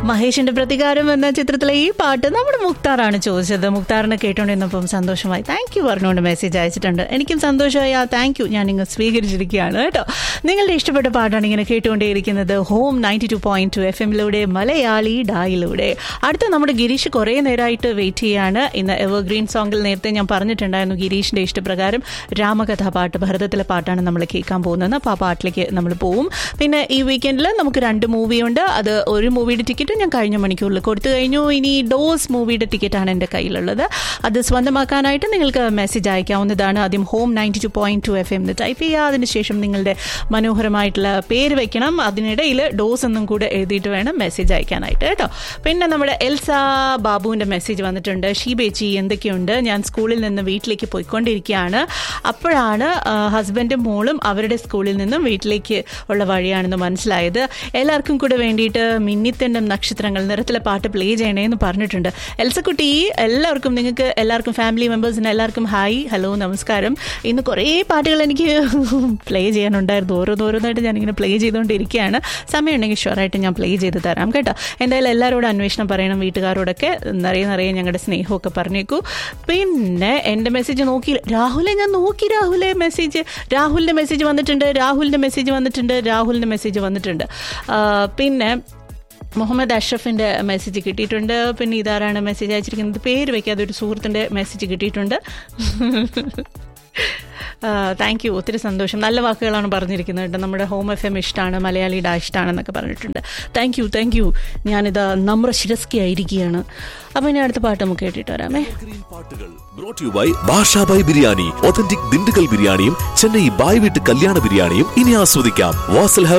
മഹേഷിന്റെ പ്രതികാരം എന്ന ചിത്രത്തിലെ ഈ പാട്ട് നമ്മുടെ മുക്താറാണ് ചോദിച്ചത് മുക്താറിനെ കേട്ടോണ്ടിരുന്നപ്പം സന്തോഷമായി താങ്ക് യു പറഞ്ഞുകൊണ്ട് മെസ്സേജ് അയച്ചിട്ടുണ്ട് എനിക്കും സന്തോഷമായി ആ താങ്ക് യു ഞാൻ ഇങ്ങ് സ്വീകരിച്ചിരിക്കുകയാണ് കേട്ടോ നിങ്ങളുടെ ഇഷ്ടപ്പെട്ട പാട്ടാണ് ഇങ്ങനെ കേട്ടുകൊണ്ടേയിരിക്കുന്നത് home ninety two point two F എമ്മിലൂടെ മലയാളി ഡായിലൂടെ അടുത്ത നമ്മുടെ ഗിരീഷ് കുറേ നേരമായിട്ട് വെയിറ്റ് ചെയ്യാണ് ഇന്ന് എവർഗ്രീൻ സോങ്ങിൽ നേരത്തെ ഞാൻ പറഞ്ഞിട്ടുണ്ടായിരുന്നു ഗിരീഷിന്റെ ഇഷ്ടപ്രകാരം രാമകഥാ പാട്ട് ഭരതത്തിലെ പാട്ടാണ് നമ്മൾ കേൾക്കാൻ പോകുന്നത് അപ്പോൾ ആ പാട്ടിലേക്ക് നമ്മൾ പോവും പിന്നെ ഈ വീക്കെൻഡിൽ നമുക്ക് രണ്ട് മൂവിയുണ്ട് അത് ഒരു മൂവിയുടെ ടിക്കറ്റ് ഞാൻ കഴിഞ്ഞ മണിക്കൂറിൽ കൊടുത്തു കഴിഞ്ഞു ഇനി ഡോസ് മൂവിയുടെ ടിക്കറ്റാണ് എൻ്റെ കയ്യിലുള്ളത് അത് സ്വന്തമാക്കാനായിട്ട് നിങ്ങൾക്ക് മെസ്സേജ് അയക്കാവുന്നതാണ് ആദ്യം home ninety two point two F M എന്ന് ടൈപ്പ് ചെയ്യുക അതിനുശേഷം നിങ്ങളുടെ മനോഹരമായിട്ടുള്ള പേര് വെക്കണം അതിനിടയിൽ ഡോസ് എന്നും കൂടെ എഴുതിയിട്ട് വേണം മെസ്സേജ് അയക്കാനായിട്ട് കേട്ടോ പിന്നെ നമ്മുടെ എൽസ ബാബുവിൻ്റെ മെസ്സേജ് വന്നിട്ടുണ്ട് ഷീബേച്ചി എന്തൊക്കെയുണ്ട് ഞാൻ സ്കൂളിൽ നിന്ന് വീട്ടിലേക്ക് പോയിക്കൊണ്ടിരിക്കുകയാണ് അപ്പോഴാണ് ഹസ്ബൻഡും മോളും അവരുടെ സ്കൂളിൽ നിന്നും വീട്ടിലേക്ക് ഉള്ള വഴിയാണെന്ന് മനസ്സിലായത് എല്ലാവർക്കും കൂടെ വേണ്ടിയിട്ട് മിന്നിത്തണ്ടം നക്ഷത്രങ്ങൾ നിറത്തിലെ പാട്ട് പ്ലേ ചെയ്യണേന്ന് പറഞ്ഞിട്ടുണ്ട് എൽസക്കുട്ടി എല്ലാവർക്കും നിങ്ങൾക്ക് എല്ലാവർക്കും ഫാമിലി മെമ്പേഴ്സിന് എല്ലാവർക്കും ഹായ് ഹലോ നമസ്കാരം ഇന്ന് കുറേ പാട്ടുകൾ എനിക്ക് പ്ലേ ചെയ്യാനുണ്ടായിരുന്നു ഓരോന്നോരോന്നായിട്ട് ഞാനിങ്ങനെ പ്ലേ ചെയ്തുകൊണ്ടിരിക്കുകയാണ് സമയമുണ്ടെങ്കിൽ ഷുവറായിട്ട് ഞാൻ പ്ലേ ചെയ്ത് തരാം കേട്ടോ എന്തായാലും എല്ലാവരോടും അന്വേഷണം പറയണം വീട്ടുകാരോടൊക്കെ നിറയെ നിറയെ ഞങ്ങളുടെ സ്നേഹമൊക്കെ പറഞ്ഞേക്കൂ പിന്നെ എൻ്റെ മെസ്സേജ് നോക്കി രാഹുലെ ഞാൻ നോക്കി രാഹുലെ മെസ്സേജ് രാഹുലിൻ്റെ മെസ്സേജ് വന്നിട്ടുണ്ട് രാഹുലിൻ്റെ മെസ്സേജ് വന്നിട്ടുണ്ട് രാഹുലിൻ്റെ മെസ്സേജ് വന്നിട്ടുണ്ട് ആ, പിന്നെ മുഹമ്മദ് അഷ്റഫിൻ്റെ മെസ്സേജ് കിട്ടിയിട്ടുണ്ട് പിന്നെ ഇതാരാണ് മെസ്സേജ് അയച്ചിരിക്കുന്നത് പേര് വയ്ക്കാതെ ഒരു സുഹൃത്തിൻ്റെ മെസ്സേജ് കിട്ടിയിട്ടുണ്ട് താങ്ക് യു ഒത്തിരി സന്തോഷം നല്ല വാക്കുകളാണ് പറഞ്ഞിരിക്കുന്നത് കേട്ടോ നമ്മുടെ ഹോം എഫ് എം ഇഷ്ടമാണ് മലയാളി ഡാ ഇഷ്ടമാണെന്നൊക്കെ പറഞ്ഞിട്ടുണ്ട് താങ്ക് യു താങ്ക് യു ഞാനിതാ നമ്ര ശിരസ്കി ആയിരിക്കുകയാണ് അപ്പോൾ ഇനി അടുത്ത പാട്ട് നമുക്ക് കേട്ടിട്ട് വരാമേ ഗ്രീൻ പാട്ടുകൾ brought to you by Bashabhai biryani authentic Dindigul ബിരിയാണിയും ചെന്നൈ ബായ് വീട്ട് കല്യാണ ബിരിയാണിയും ഇനി ആസ്വദിക്കാം വാസൽ